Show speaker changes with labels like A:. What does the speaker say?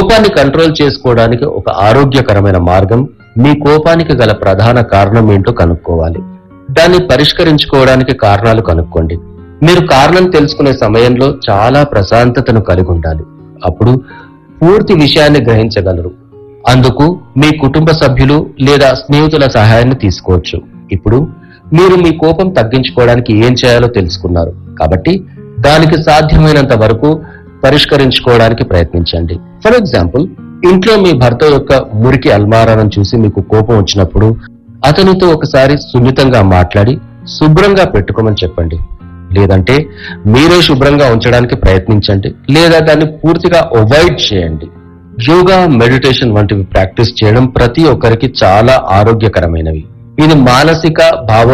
A: కోపాన్ని కంట్రోల్ చేసుకోవడానికి ఒక ఆరోగ్యకరమైన మార్గం మీ కోపానికి గల ప్రధాన కారణం ఏంటో కనుక్కోవాలి దాన్ని పరిష్కరించుకోవడానికి కారణాలు కనుక్కోండి మీరు కారణం తెలుసుకునే సమయంలో చాలా ప్రశాంతతను కలిగి ఉండాలి అప్పుడు పూర్తి విషయాన్ని గ్రహించగలరు అందుకు మీ కుటుంబ సభ్యులు లేదా స్నేహితుల సహాయాన్ని తీసుకోవచ్చు ఇప్పుడు మీరు మీ కోపం తగ్గించుకోవడానికి ఏం చేయాలో తెలుసుకున్నారు కాబట్టి దానికి సాధ్యమైనంత వరకు పరిష్కరించుకోవడానికి ప్రయత్నించండి ఫర్ ఎగ్జాంపుల్ ఇంట్లో మీ భర్త యొక్క మురికి అల్మారాలను చూసి మీకు కోపం వచ్చినప్పుడు అతనితో ఒకసారి సున్నితంగా మాట్లాడి శుభ్రంగా పెట్టుకోమని చెప్పండి లేదంటే మీరే శుభ్రంగా ఉంచడానికి ప్రయత్నించండి లేదా దాన్ని పూర్తిగా అవాయిడ్ చేయండి యోగా మెడిటేషన్ వంటివి ప్రాక్టీస్ చేయడం ప్రతి ఒక్కరికి చాలా ఆరోగ్యకరమైనవి ఇది మానసిక భావ